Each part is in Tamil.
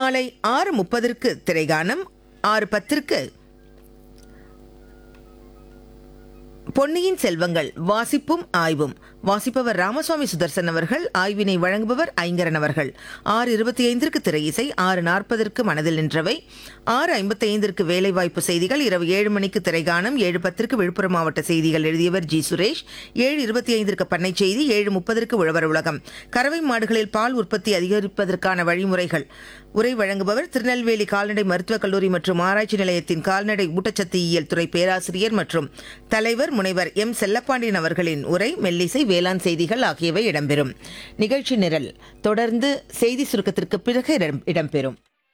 மாலை ஆறு முப்பதற்கு திரைகானம் ஆறு பத்திற்கு பொன்னியின் செல்வங்கள் வாசிப்பும் ஆய்வும் வாசிப்பவர் ராமசுவாமி சுதர்சன் அவர்கள் ஆய்வினை வழங்குபவர் ஐங்கரன் அவர்கள் ஆறு இருபத்தி ஐந்திற்கு திரை இசை ஆறு நாற்பதற்கு மனதில் நின்றவை ஆறு ஐம்பத்தி ஐந்திற்கு வேலைவாய்ப்பு செய்திகள் இரவு ஏழு மணிக்கு திரைகானம் ஏழு பத்திற்கு விழுப்புரம் மாவட்ட செய்திகள் எழுதியவர் ஜி சுரேஷ் ஏழு இருபத்தி ஐந்திற்கு பண்ணை செய்தி ஏழு முப்பதற்கு உழவர் உலகம் கறவை மாடுகளில் பால் உற்பத்தி அதிகரிப்பதற்கான வழிமுறைகள் உரை வழங்குபவர் திருநெல்வேலி கால்நடை மருத்துவக் கல்லூரி மற்றும் ஆராய்ச்சி நிலையத்தின் கால்நடை ஊட்டச்சத்தியியல் துறை பேராசிரியர் மற்றும் தலைவர் முனைவர் எம் செல்லப்பாண்டியன் அவர்களின் உரை மெல்லிசை வேளாண் செய்திகள் ஆகியவை இடம்பெறும் நிகழ்ச்சி நிரல் தொடர்ந்து செய்தி சுருக்கத்திற்கு பிறகு இடம்- இடம்பெறும்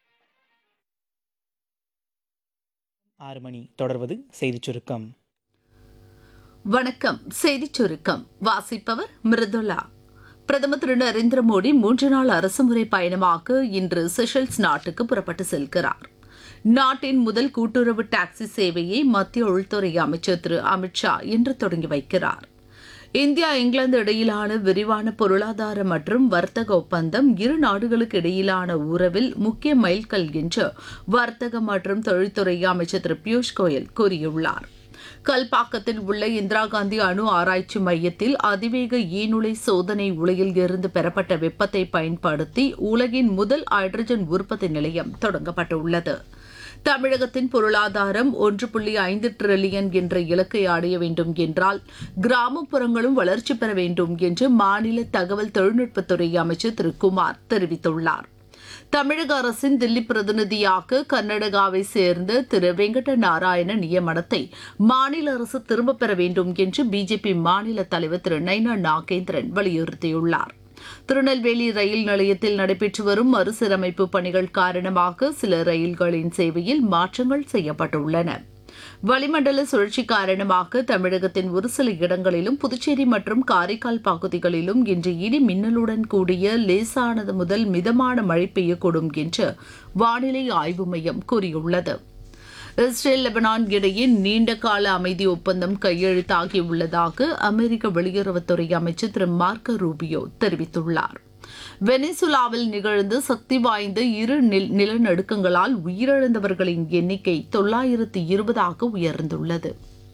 ஆறு மணி தொடர்வது செய்திச் சுருக்கம் வணக்கம் செய்திச் சுருக்கம் வாசிப்பவர் மிருதுலா பிரதமர் திரு நரேந்திர மோடி மூன்று நாள் அரசுமுறை பயணமாக இன்று செஷல்ஸ் நாட்டுக்கு புறப்பட்டு செல்கிறார் நாட்டின் முதல் கூட்டுறவு டாக்ஸி சேவையை மத்திய உள்துறை அமைச்சர் திரு அமித்ஷா இன்று தொடங்கி வைக்கிறார் இந்தியா இங்கிலாந்து இடையிலான விரிவான பொருளாதார மற்றும் வர்த்தக ஒப்பந்தம் இரு நாடுகளுக்கு இடையிலான உறவில் முக்கிய மைல்கல் என்று வர்த்தக மற்றும் தொழில்துறை அமைச்சர் திரு பியூஷ் கோயல் கூறியுள்ளார் கல்பாக்கத்தில் உள்ள இந்திரா காந்தி அணு ஆராய்ச்சி மையத்தில் அதிவேக ஈநுழை சோதனை உலையில் இருந்து பெறப்பட்ட வெப்பத்தை பயன்படுத்தி உலகின் முதல் ஹைட்ரஜன் உற்பத்தி நிலையம் தொடங்கப்பட்டுள்ளது தமிழகத்தின் பொருளாதாரம் ஒன்று புள்ளி ஐந்து டிரில்லியன் என்ற இலக்கை அடைய வேண்டும் என்றால் கிராமப்புறங்களும் வளர்ச்சி பெற வேண்டும் என்று மாநில தகவல் தொழில்நுட்பத்துறை அமைச்சர் திரு குமார் தெரிவித்துள்ளார் தமிழக அரசின் தில்லி பிரதிநிதியாக கர்நாடகாவை சேர்ந்த திரு வெங்கட நாராயண நியமனத்தை மாநில அரசு திரும்பப் பெற வேண்டும் என்று பிஜேபி மாநில தலைவர் திரு நைனா நாகேந்திரன் வலியுறுத்தியுள்ளார் திருநெல்வேலி ரயில் நிலையத்தில் நடைபெற்று வரும் மறுசீரமைப்பு பணிகள் காரணமாக சில ரயில்களின் சேவையில் மாற்றங்கள் செய்யப்பட்டுள்ளன வளிமண்டல சுழற்சி காரணமாக தமிழகத்தின் ஒரு சில இடங்களிலும் புதுச்சேரி மற்றும் காரைக்கால் பகுதிகளிலும் இன்று இடி மின்னலுடன் கூடிய லேசானது முதல் மிதமான மழை பெய்யக்கூடும் என்று வானிலை ஆய்வு மையம் கூறியுள்ளது இஸ்ரேல் லெபனான் இடையே நீண்ட கால அமைதி ஒப்பந்தம் கையெழுத்தாகியுள்ளதாக அமெரிக்க வெளியுறவுத்துறை அமைச்சர் திரு மார்க்க ரூபியோ தெரிவித்துள்ளார் வெனிசுலாவில் நிகழ்ந்த சக்தி வாய்ந்த இரு நில நிலநடுக்கங்களால் உயிரிழந்தவர்களின் எண்ணிக்கை தொள்ளாயிரத்து இருபதாக உயர்ந்துள்ளது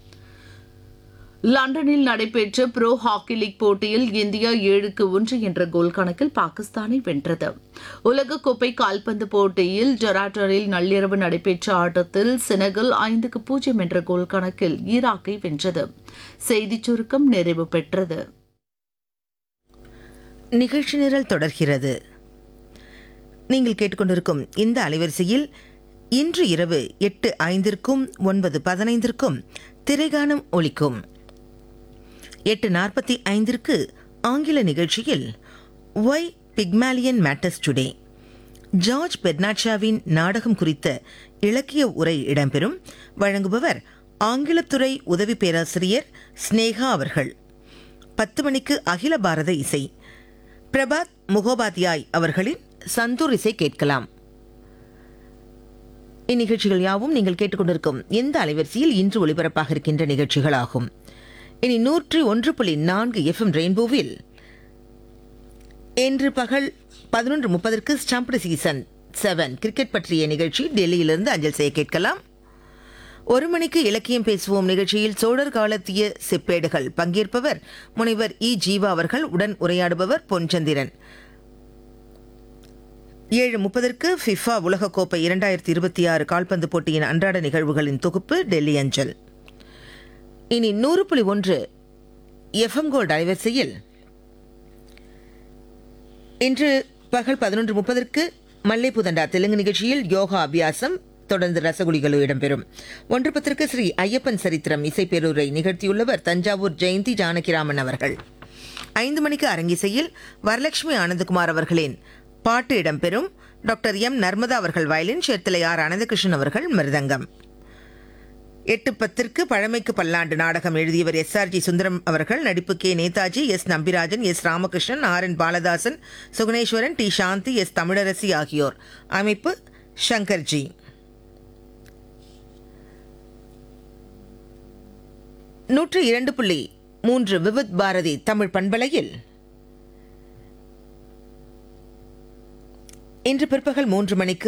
லண்டனில் நடைபெற்ற ப்ரோ ஹாக்கி லீக் போட்டியில் இந்தியா ஏழுக்கு ஒன்று என்ற கோல் கணக்கில் பாகிஸ்தானை வென்றது உலகக்கோப்பை கால்பந்து போட்டியில் ஜொராட்டரில் நள்ளிரவு நடைபெற்ற ஆட்டத்தில் செனகல் ஐந்துக்கு பூஜ்ஜியம் என்ற கோல் கணக்கில் ஈராக்கை வென்றது செய்திச் சுருக்கம் நிறைவு பெற்றது நிகழ்ச்சி நிரல் தொடர்கிறது நீங்கள் கேட்டுக்கொண்டிருக்கும் இந்த அலைவரிசையில் இன்று இரவு எட்டு ஐந்திற்கும் ஒன்பது பதினைந்திற்கும் திரைகானம் ஒலிக்கும் எட்டு நாற்பத்தி ஐந்திற்கு ஆங்கில நிகழ்ச்சியில் why Pygmalion matters today George பெர்னாட்ஷாவின் நாடகம் குறித்த இலக்கிய உரை இடம்பெறும் வழங்குபவர் ஆங்கிலத்துறை உதவி பேராசிரியர் ஸ்னேகா அவர்கள் பத்து மணிக்கு அகில பாரத இசை பிரபாத் முகோபாத்யாய் அவர்களின் சந்தூர் இசை கேட்கலாம் இந்நிகழ்ச்சிகள் யாவும் நீங்கள் கேட்டுக்கொண்டிருக்கும் இந்த அலைவரிசையில் இன்று ஒளிபரப்பாக இருக்கின்ற நிகழ்ச்சிகளாகும் இனி நூற்றி ஒன்று புள்ளி நான்கு எஃப்எம் ரெயின்போவில் இன்று பகல் பதினொன்று முப்பதற்கு ஸ்டம்ப்டு சீசன் செவன் கிரிக்கெட் பற்றிய நிகழ்ச்சி டெல்லியிலிருந்து அஞ்சல் செய்ய கேட்கலாம் ஒரு மணிக்கு இலக்கியம் பேசுவோம் நிகழ்ச்சியில் சோழர் காலத்திய செப்பேடுகள் பங்கேற்பவர் முனைவர் இ ஜீவா அவர்கள் உடன் உரையாடுபவர் பொன்சந்திரன் ஏழு முப்பதற்கு ஃபிஃபா உலகக்கோப்பை இரண்டாயிரத்தி இருபத்தி ஆறு கால்பந்து போட்டியின் அன்றாட நிகழ்வுகளின் தொகுப்பு டெல்லி அஞ்சல் இனி நூறு புள்ளி ஒன்று எஃப்எம் கோல்ட் அலைவரிசையில் இன்று பகல் பதினொன்று முப்பதற்கு மல்லைப்புதண்டா தெலுங்கு நிகழ்ச்சியில் யோகா அபியாசம் தொடர்ந்து ரசகுலிகளு இடம்பெறும் ஒன்று பத்திற்கு ஸ்ரீ ஐயப்பன் சரித்திரம் இசைப்பேரூரை நிகழ்த்தியுள்ளவர் தஞ்சாவூர் ஜெயந்தி ஜானகிராமன் அவர்கள் ஐந்து மணிக்கு அரங்கிசையில் வரலட்சுமி ஆனந்தகுமார் அவர்களின் பாட்டு இடம்பெறும் டாக்டர் எம் நர்மதா அவர்கள் வயலின் சேர்த்தலை ஆர் அனந்தகிருஷ்ணன் அவர்கள் மிருதங்கம் எட்டு பத்திற்கு பழமைக்கு பல்லாண்டு நாடகம் எழுதியவர் எஸ் ஆர் ஜி சுந்தரம் அவர்கள் நடிப்பு K Netaji S Nambirajan S Ramakrishnan R N Baladasan Suguneswaran T Shanthi S Tamilarasi ஆகியோர் அமைப்பு சங்கர்ஜி நூற்று இரண்டு புள்ளி மூன்று விவித் பாரதி தமிழ் பண்பலையில் இன்று பிற்பகல் மூன்று மணிக்கு